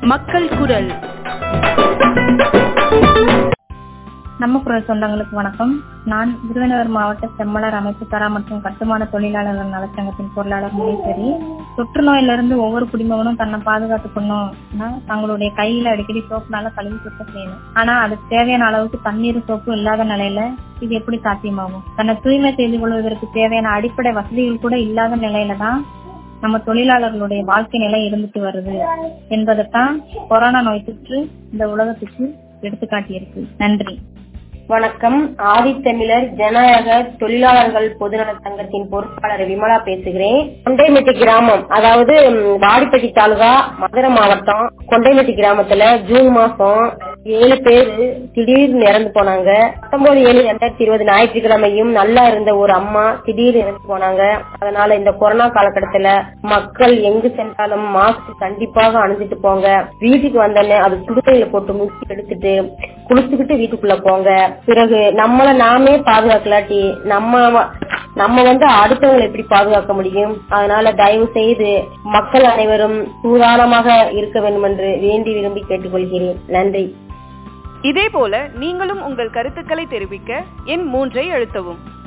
மக்கள் குரல் நம்ம குரல் சொந்தங்களுக்கு வணக்கம் நான் விருதுநகர் மாவட்ட செம்மலர் அமைப்பு தரா மற்றும் கட்டுமான தொழிலாளர்கள் நலச்சங்கத்தின் பொருளாளர் முனீஸ்வரி தொற்று நோயிலிருந்து ஒவ்வொரு குடிமகனும் தன்னை பாதுகாத்துக்கணும்னா தங்களுடைய கையில அடிக்கடி சோப்புனால கழுவி சுத்தம் செய்யணும் ஆனா அதுக்கு தேவையான அளவுக்கு தண்ணீர் சோப்பு இல்லாத நிலையில இது எப்படி சாத்தியமாகும் தன்னை தூய்மை செய்து கொள்வதற்கு தேவையான அடிப்படை வசதிகள் கூட இல்லாத நிலையில தான் நம்ம தொழிலாளர்களுடைய வாழ்க்கை நிலை இருந்துட்டு வருது என்பதைத்தான் கொரோனா நோய் தொற்று இந்த உலகத்துக்கு எடுத்துக்காட்டியிருக்கு நன்றி வணக்கம் ஆதித்தமிழர் ஜனநாயக தொழிலாளர்கள் பொதுநல சங்கத்தின் பொறுப்பாளர் விமலா பேசுகிறேன் கொண்டைமெட்டி கிராமம் அதாவது ம், வாடிப்பட்டி தாலுகா மதுரை மாவட்டம் கொண்டைமெட்டி கிராமத்துல ஜூன் மாசம் ஏழு பேர் திடீர்னு இறந்து போனாங்க பத்தொன்பது ஏழு ரெண்டாயிரத்தி இருபது ஞாயிற்றுக்கிழமையும் நல்லா இருந்த ஒரு அம்மா திடீர்னு இறந்து போனாங்க அதனால இந்த கொரோனா காலகட்டத்துல மக்கள் எங்கு சென்றாலும் மாஸ்க் கண்டிப்பாக அணிஞ்சிட்டு போங்க வீட்டுக்கு வந்தோடனே அது சுடுதண்ணில போட்டு முக்கி எடுத்துட்டு குளிச்சுக்கிட்டு வீட்டுக்குள்ள போங்க பிறகு நம்மள நாமே பாதுகாக்கலாட்டி நம்ம நம்ம வந்து அடுத்தவங்களை எப்படி பாதுகாக்க முடியும் அதனால தயவு செய்து மக்கள் அனைவரும் சூதானமாக இருக்க வேண்டும் என்று வேண்டி விரும்பி கேட்டுக்கொள்கிறேன் நன்றி இதேபோல நீங்களும் உங்கள் கருத்துக்களை தெரிவிக்க எண் மூன்றை அழுத்தவும்